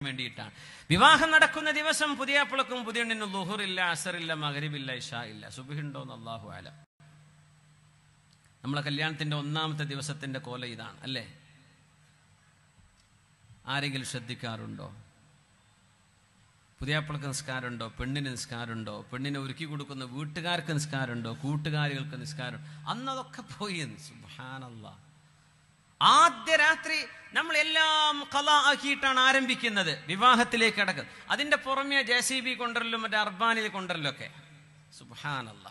വേണ്ടിയിട്ടാണ് വിവാഹം നടക്കുന്ന ദിവസം പുതിയാപ്പിളക്കും പുതിയണ്ണിനും ലുഹറില്ല അസറില്ല മകരിബില്ല ഇഷ ഇല്ല സുബിഹിണ്ടോ എന്ന് അള്ളാഹു ആലം നമ്മളെ കല്യാണത്തിന്റെ ഒന്നാമത്തെ ദിവസത്തിന്റെ കോല ഇതാണ് അല്ലേ ആരെങ്കിലും ശ്രദ്ധിക്കാറുണ്ടോ പുതിയാപ്പിളക്ക് നിസ്കാരമുണ്ടോ പെണ്ണിന് നിസ്കാരമുണ്ടോ പെണ്ണിനെ ഒരുക്കി കൊടുക്കുന്ന വീട്ടുകാർക്ക് നിസ്കാരമുണ്ടോ കൂട്ടുകാരികൾക്ക് നിസ്കാരം അന്നതൊക്കെ പോയി സുബാനല്ല ആദ്യ രാത്രി നമ്മൾ എല്ലാം കല ആക്കിയിട്ടാണ് ആരംഭിക്കുന്നത് വിവാഹത്തിലേക്ക് അടക്കുന്നത് അതിന്റെ പുറമെ ജെ സി ബി കൊണ്ടരലും മറ്റേ അർബാനിൽ കൊണ്ടരലും ഒക്കെ സുബാനല്ല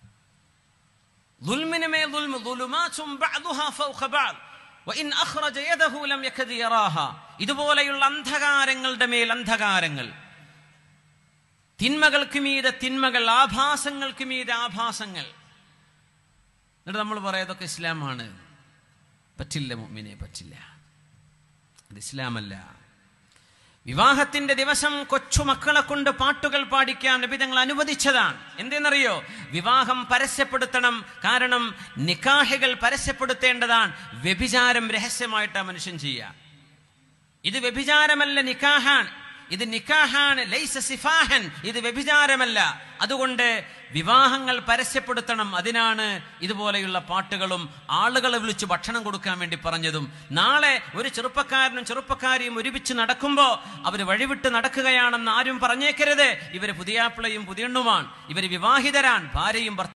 ظلمന് മേൽ ظلم ظلمات بعضها فوق بعض وإن أخرج يده لم يكد يراها ഇതുപോലെയുള്ള അന്ധകാരങ്ങളുടെ മേൽ അന്ധകാരങ്ങൾ തിന്മകൾക്ക് മീതെ തിന്മകൾ ആഭാസങ്ങൾക്ക് മീതെ ആഭാസങ്ങൾ എന്നിട്ട് നമ്മൾ പറയാതൊക്കെ ഇസ്ലാമാണ് പറ്റില്ല മുമ്മിനെ പറ്റില്ല അത് ഇസ്ലാമല്ല വിവാഹത്തിന്റെ ദിവസം കൊച്ചുമക്കളെ കൊണ്ട് പാട്ടുകൾ പാടിക്കാൻ നബിതങ്ങൾ അനുവദിച്ചതാണ് എന്തെന്നറിയോ വിവാഹം പരസ്യപ്പെടുത്തണം കാരണം നിക്കാഹികൾ പരസ്യപ്പെടുത്തേണ്ടതാണ് വ്യഭിചാരം രഹസ്യമായിട്ടാണ് മനുഷ്യൻ ചെയ്യുക ഇത് വ്യഭിചാരമല്ല നിക്കാഹാൻ ഇത് നിക്കാഹാൻ ലൈസ സിഫാഹൻ ഇത് വ്യഭിചാരമല്ല അതുകൊണ്ട് വിവാഹങ്ങൾ പരസ്യപ്പെടുത്തണം അതിനാണ് ഇതുപോലെയുള്ള പാട്ടുകളും ആളുകളെ വിളിച്ച് ഭക്ഷണം കൊടുക്കാൻ വേണ്ടി പറഞ്ഞതും നാളെ ഒരു ചെറുപ്പക്കാരനും ചെറുപ്പക്കാരിയും ഒരുമിച്ച് നടക്കുമ്പോൾ അവർ വഴിവിട്ട് നടക്കുകയാണെന്ന് ആരും പറഞ്ഞേക്കരുത് ഇവര് പുതിയാപ്പിളയും പുതിയണ്ണുമാണ് ഇവർ വിവാഹിതരാൻ ഭാര്യയും ഭർത്താവും